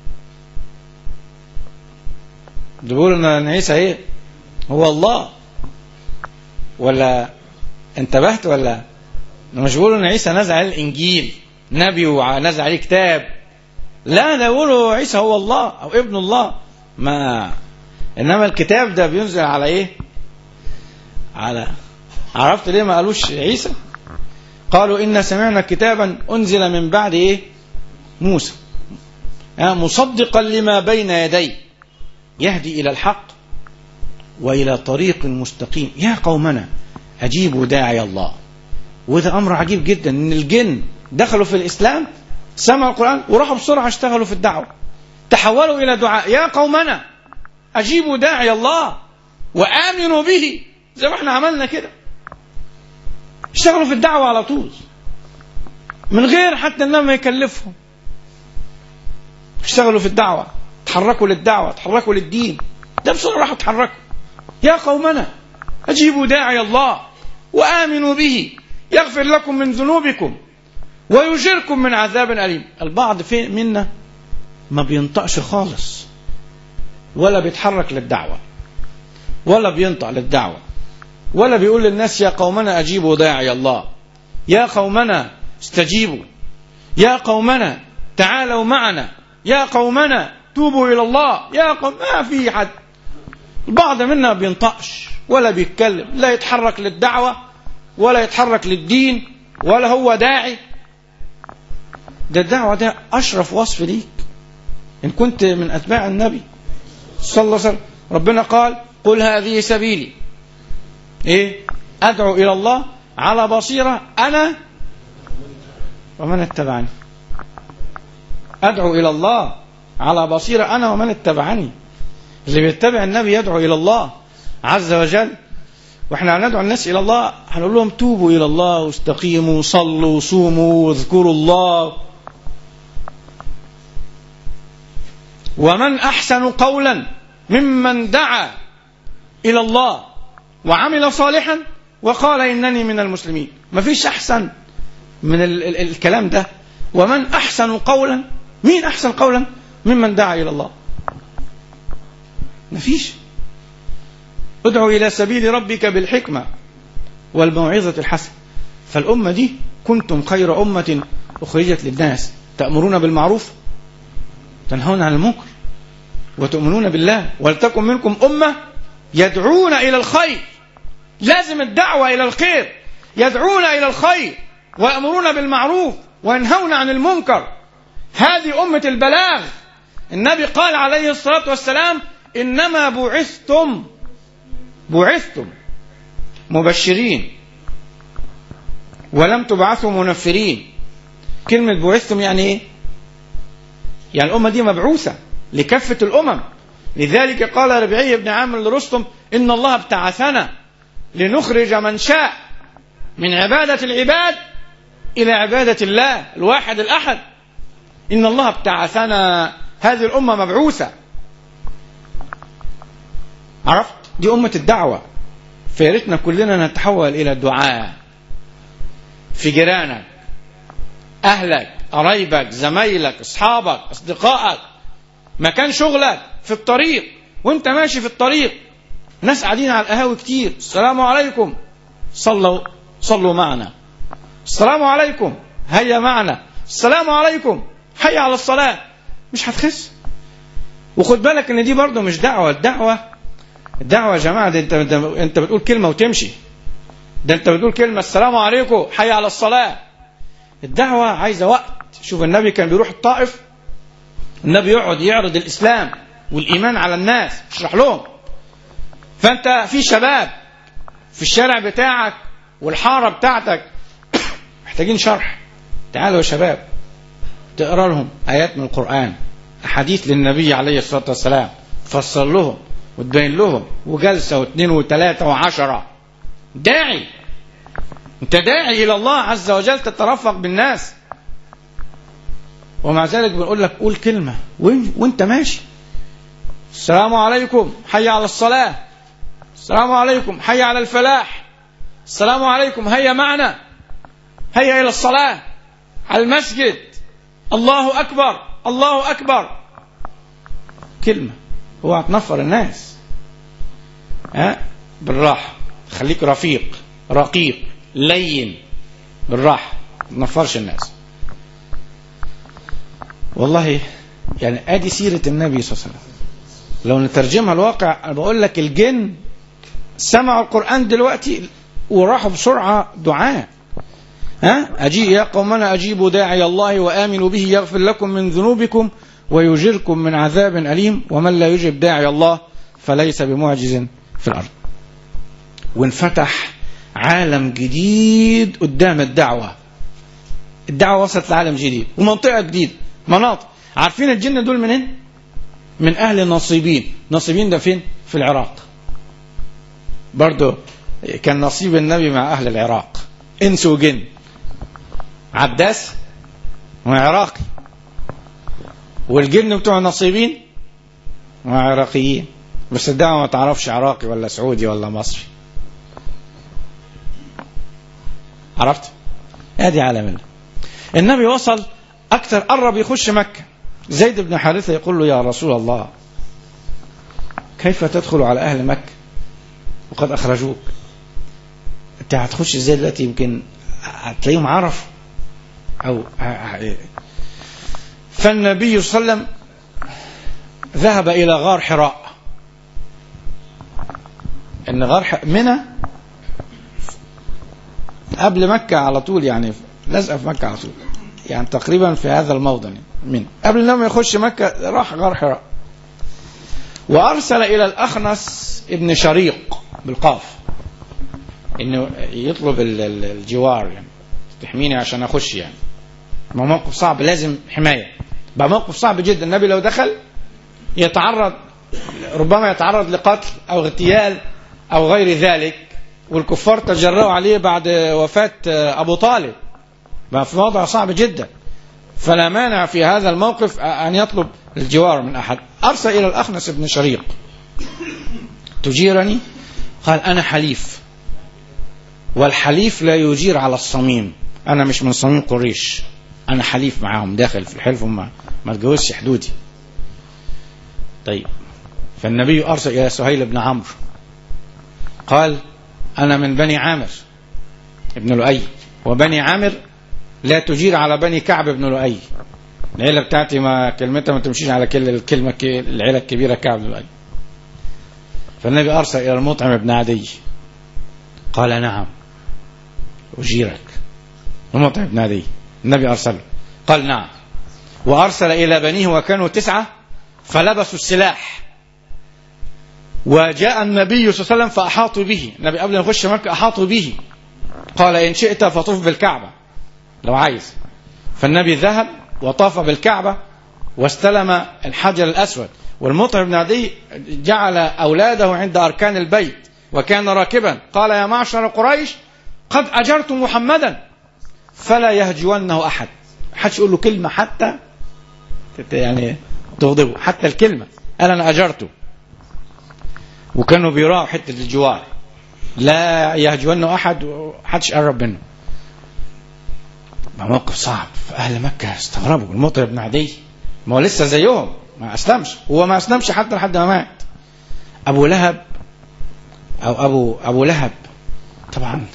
بيقولوا ان عيسى ايه هو الله ولا انتبهت ولا مش بيقولوا ان عيسى نزل عليه الانجيل نبي ونزل عليه كتاب لا ده يقولوا عيسى هو الله او ابن الله ما انما الكتاب ده بينزل على ايه على عرفت ليه ما قالوش عيسى قالوا إن سمعنا كتابا أنزل من بعد إيه موسى مصدقا لما بين يديه يهدي إلى الحق وإلى طريق مستقيم يا قومنا أجيبوا داعي الله وده أمر عجيب جدا إن الجن دخلوا في الإسلام سمعوا القرآن وراحوا بسرعة اشتغلوا في الدعوة تحولوا إلى دعاء يا قومنا أجيبوا داعي الله وآمنوا به زي ما احنا عملنا كده اشتغلوا في الدعوة على طول من غير حتى النبي ما يكلفهم اشتغلوا في الدعوة تحركوا للدعوة تحركوا للدين ده بسرعة راحوا تحركوا يا قومنا أجيبوا داعي الله وآمنوا به يغفر لكم من ذنوبكم ويجركم من عذاب أليم البعض في منا ما بينطقش خالص ولا بيتحرك للدعوة ولا بينطق للدعوة ولا بيقول للناس يا قومنا أجيبوا داعي الله يا قومنا استجيبوا يا قومنا تعالوا معنا يا قومنا توبوا إلى الله يا قوم ما في حد البعض منا ما بينطقش ولا بيتكلم لا يتحرك للدعوة ولا يتحرك للدين ولا هو داعي ده الدعوة ده أشرف وصف ليك إن كنت من أتباع النبي صلى الله عليه وسلم ربنا قال قل هذه سبيلي إيه أدعو إلى الله على بصيرة أنا ومن اتبعني أدعو إلى الله على بصيرة أنا ومن اتبعني اللي بيتبع النبي يدعو إلى الله عز وجل واحنا هندعو الناس إلى الله هنقول لهم توبوا إلى الله واستقيموا صلوا صوموا واذكروا الله ومن أحسن قولا ممن دعا إلى الله وعمل صالحا وقال إنني من المسلمين ما فيش أحسن من ال ال الكلام ده ومن أحسن قولا مين أحسن قولا ممن دعا إلى الله ما فيش ادعو إلى سبيل ربك بالحكمة والموعظة الحسنة فالأمة دي كنتم خير أمة أخرجت للناس تأمرون بالمعروف تنهون عن المنكر وتؤمنون بالله ولتكن منكم أمة يدعون إلى الخير لازم الدعوة إلى الخير يدعون إلى الخير ويأمرون بالمعروف وينهون عن المنكر هذه أمة البلاغ النبي قال عليه الصلاة والسلام إنما بعثتم بعثتم مبشرين ولم تبعثوا منفرين كلمة بعثتم يعني إيه؟ يعني الأمة دي مبعوثة لكافة الأمم لذلك قال ربيعي بن عامر لرستم إن الله ابتعثنا لنخرج من شاء من عبادة العباد إلى عبادة الله الواحد الأحد إن الله ابتعثنا هذه الأمة مبعوثة عرفت دي أمة الدعوة فياريتنا كلنا نتحول إلى الدعاء في جيرانك أهلك قرايبك زمايلك أصحابك أصدقائك مكان شغلك في الطريق وانت ماشي في الطريق ناس قاعدين على القهاوي كتير السلام عليكم صلوا صلوا معنا السلام عليكم هيا معنا السلام عليكم حي على الصلاة مش هتخس وخد بالك ان دي برضه مش دعوة الدعوة الدعوة يا جماعة ده انت انت بتقول كلمة وتمشي ده انت بتقول كلمة السلام عليكم حي على الصلاة الدعوة عايزة وقت شوف النبي كان بيروح الطائف النبي يقعد يعرض الإسلام والإيمان على الناس يشرح لهم فأنت في شباب في الشارع بتاعك والحارة بتاعتك محتاجين شرح تعالوا يا شباب تقرا لهم آيات من القرآن أحاديث للنبي عليه الصلاة والسلام تفسر لهم وتبين لهم وجلسة واثنين وثلاثة وعشرة داعي انت داعي الى الله عز وجل تترفق بالناس ومع ذلك بنقول لك قول كلمه وانت ماشي السلام عليكم حي على الصلاه السلام عليكم حي على الفلاح السلام عليكم هيا معنا هيا الى الصلاه على المسجد الله اكبر الله اكبر كلمه اوعى تنفر الناس ها بالراحه خليك رفيق رقيق لين بالراحة ما تنفرش الناس والله يعني ادي سيرة النبي صلى الله عليه وسلم لو نترجمها الواقع انا بقول لك الجن سمعوا القرآن دلوقتي وراحوا بسرعة دعاء ها أجي يا قومنا أجيبوا داعي الله وآمنوا به يغفر لكم من ذنوبكم ويجركم من عذاب أليم ومن لا يجب داعي الله فليس بمعجز في الأرض وانفتح عالم جديد قدام الدعوة الدعوة وصلت لعالم جديد ومنطقة جديدة مناطق عارفين الجن دول منين من أهل نصيبين نصيبين ده فين في العراق برضو كان نصيب النبي مع أهل العراق إنس وجن عباس وعراقي والجن بتوع نصيبين وعراقيين بس الدعوة ما تعرفش عراقي ولا سعودي ولا مصري عرفت ادي عالم الله النبي وصل اكثر قرب يخش مكة زيد بن حارثة يقول له يا رسول الله كيف تدخل على اهل مكة وقد اخرجوك انت هتخش ازاي دلوقتي يمكن هتلاقيهم عرفوا او فالنبي صلى الله عليه وسلم ذهب الى غار حراء ان غار ح- منى قبل مكة على طول يعني لازقة في مكة على طول يعني تقريبا في هذا الموضع من قبل لما يخش مكة راح غار حراء وأرسل إلى الأخنس ابن شريق بالقاف إنه يطلب ال- ال- الجوار يعني تحميني عشان أخش يعني ما موقف صعب لازم حماية بقى موقف صعب جدا النبي لو دخل يتعرض ربما يتعرض لقتل أو اغتيال أو غير ذلك والكفار تجرأوا عليه بعد وفاة أبو طالب بقى في وضع صعب جدا فلا مانع في هذا الموقف أن يطلب الجوار من أحد أرسل إلى الأخنس بن شريق تجيرني قال أنا حليف والحليف لا يجير على الصميم أنا مش من صميم قريش أنا حليف معاهم داخل في الحلف وما ما تجوزش حدودي طيب فالنبي أرسل إلى سهيل بن عمرو قال أنا من بني عامر ابن لؤي وبني عامر لا تجير على بني كعب بن لؤي العيلة بتاعتي ما كلمتها ما تمشيش على كل الكلمة ك- العيلة الكبيرة كعب بن لؤي فالنبي أرسل إلى المطعم بن عدي قال نعم أجيرك المطعم بن عدي النبي أرسله قال نعم وأرسل إلى بنيه وكانوا تسعة فلبسوا السلاح وجاء النبي صلى الله عليه وسلم فأحاطوا به النبي قبل ما يخش مكة أحاطوا به قال إن شئت فطوف بالكعبة لو عايز فالنبي ذهب وطاف بالكعبة واستلم الحجر الأسود والمطعم بن عدي جعل أولاده عند أركان البيت وكان راكبا قال يا معشر قريش قد أجرت محمدا فلا يهجونه أحد حدش يقول له كلمة حتى تت- يعني تغضبه حتى الكلمة قال أنا أجرته وكانوا بيراعوا حتة الجوار لا يهجونه أحد وحدش قرب منه ما موقف صعب فأهل مكة استغربوا المطرب بن عدي ما هو لسه زيهم ما أسلمش هو ما أسلمش حتى لحد ما مات أبو لهب أو أبو أبو لهب طبعا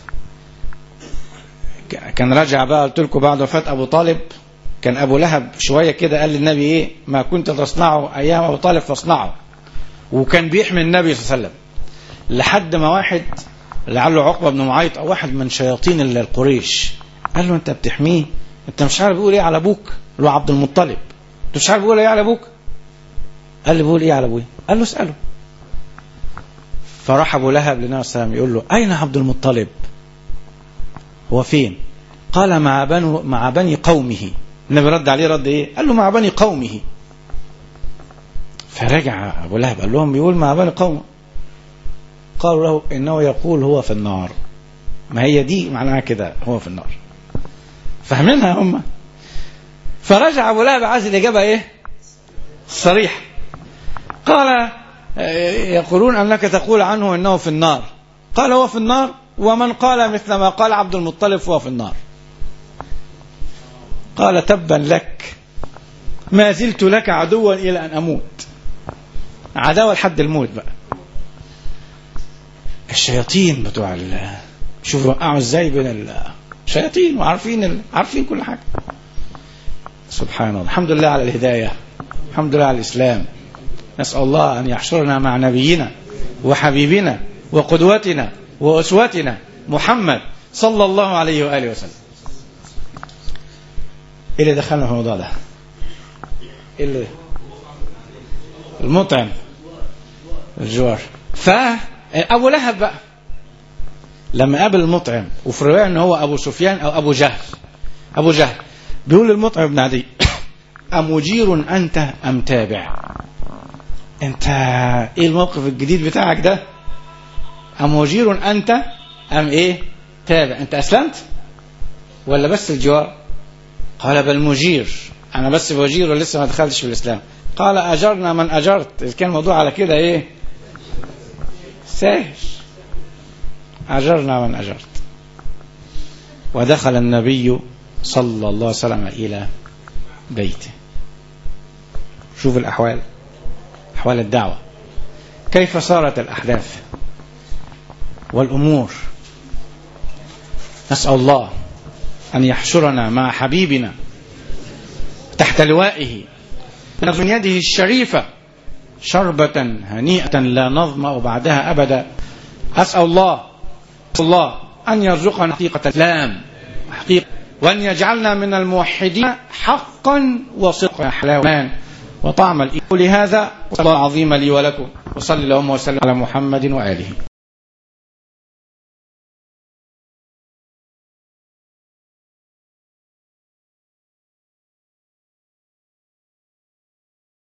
ك- كان رجع بقى قلت لكم بعد وفاة أبو طالب كان أبو لهب شوية كده قال للنبي إيه ما كنت تصنعه أيام أبو طالب فاصنعه وكان بيحمي النبي صلى الله عليه وسلم لحد ما واحد لعله عقبة بن معيط أو واحد من شياطين ال- القريش قال له أنت بتحميه أنت مش عارف بيقول إيه على أبوك اللي هو عبد المطلب أنت مش عارف بيقول إيه على أبوك قال له بيقول إيه على أبوي قال له اسأله فراح أبو لهب للنبي صلى الله عليه وسلم يقول له أين عبد المطلب هو فين قال مع بنو مع بني قومه النبي رد عليه رد ايه قال له مع بني قومه فرجع ابو لهب قال لهم بيقول مع بني قومه قالوا له انه يقول هو في النار ما هي دي معناها كده هو في النار فاهمينها هم فرجع ابو لهب عايز الاجابه ايه صريحه قال آه، يقولون انك تقول عنه انه في النار قال هو في النار ومن قال مثل ما قال عبد المطلب فهو في النار قال تبا لك ما زلت لك عدوا الى ان اموت عداوه لحد الموت بقى الشياطين بتوع ال شوفوا وقعوا ازاي بين الشياطين وعارفين ال... عارفين كل حاجه سبحان الله الحمد لله على الهدايه الحمد لله على الاسلام نسال الله ان يحشرنا مع نبينا وحبيبنا وقدوتنا واسوتنا محمد صلى الله عليه واله وسلم ايه اللي دخلنا في الموضوع ده ايه اللي المطعم الجوار فابو لهب بقى لما قابل المطعم وفي روايه ان هو ابو سفيان او ابو جهل ابو جهل بيقول للمطعم بن عدي امجير انت ام تابع انت ايه الموقف الجديد بتاعك ده ام وجير انت ام ايه تابع انت اسلمت ولا بس الجوار قال بل مجير انا بس بجير ولسه ما دخلتش في الاسلام قال اجرنا من اجرت إذا كان الموضوع على كده ايه سهل اجرنا من اجرت ودخل النبي صلى الله عليه وسلم الى بيته شوف الاحوال احوال الدعوه كيف صارت الاحداث والامور نسال الله ان يحشرنا مع حبيبنا تحت لوائه من يده الشريفة شربة هنيئة لا نظمأ بعدها أبدا أسأل الله أسأل الله أن يرزقنا حقيقة الإسلام حقيقة وأن يجعلنا من الموحدين حقا وصدقا حلاوان وطعم الإيمان لهذا وصلى الله العظيم لي ولكم وصلى اللهم وسلم على محمد وآله